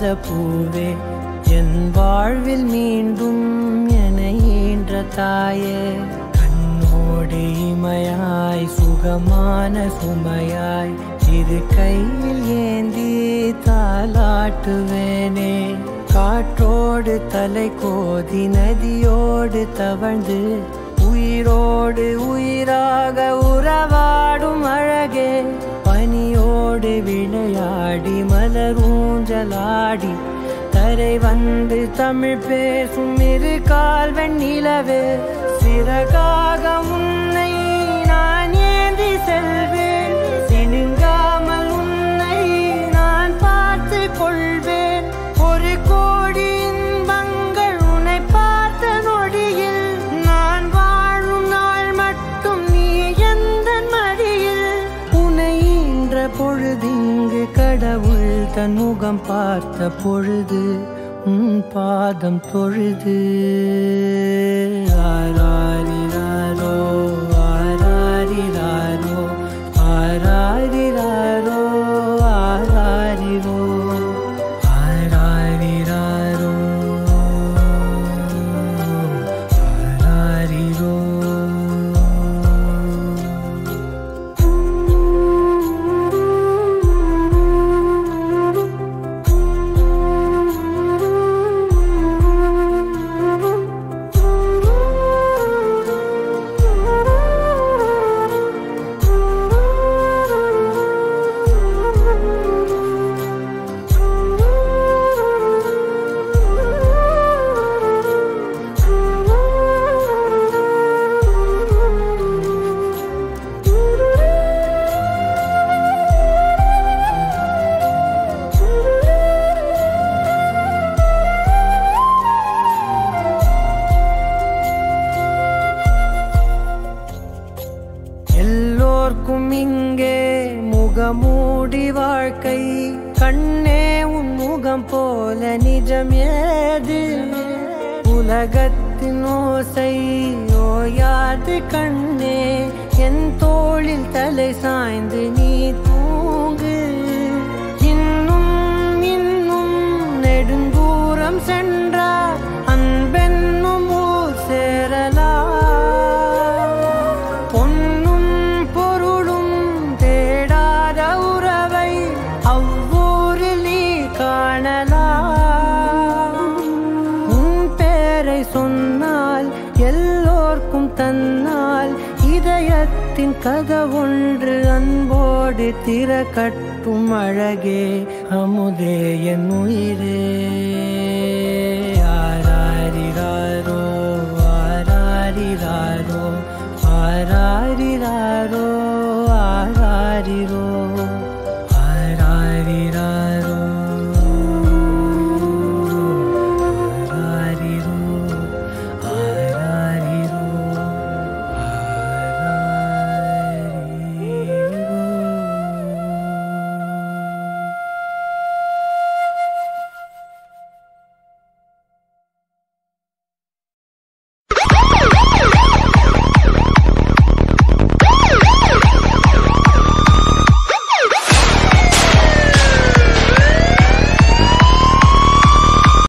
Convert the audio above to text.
பூவே என் வாழ்வில் மீண்டும் என ஈன்ற தாயே கண்ணோடு இமையாய் சுகமான சுமையாய் இரு கையில் ஏந்தி தாலாட்டுவேனே காற்றோடு தலை கோதி நதியோடு தவழ்ந்து உயிரோடு உயிராக உறவாடும் அழகே பனியோடு விளையாடி மலரூஞ்சலாடி தரை வந்து தமிழ் பேசும் இரு கால் வெண்ணிலவே சிறகாக உன்னை நான் ஏந்தி செல்வேன் சினுங்காமல் உன்னை நான் பார்த்து கொள்வேன் ஒரு கோடி இன்பங்கள் உன்னை பார்த்த நொடியில் நான் வாழும் நாள் மட்டும் நீ எந்த மடியில் உன்னை ஈன்ற பொழுதிங்கு கடவுள் தன் முகம் பார்த்த பொழுது உன் பாதம் தொழுது ஆராரிராரோ ஆராரிராரோ ஆராரிராரோ ஆராரிரோ ஆராரிராரோ ஆராரிரோ எல்லோர்க்கும் இங்கே முகமூடி வாழ்க்கை கண்ணே உன் முகம் போல நிஜம் ஏது உலகத்தின் ஓசை ஓயாது கண்ணே என் தோளில் தலை சாய்ந்து நீ தூங்கு இன்னும் இன்னும் நெடுந்தூரம் சென்றார் அன்பென்னும் ஊர் சேரலாம் பொன்னும் பொருளும் தேடாத உறவை அவ்வூரில் நீ காணலாம் உன் பேரை சொன்னால் எல்லோர்க்கும் தன்னால் இதயத்தின் கதவொன்று அன்போடு திறக்கட்டும் அழகே அமுதே என் உயிரே ஆராரிராரோ ஆராரிராரோ ஆராரிராரோ ஆராரிரோ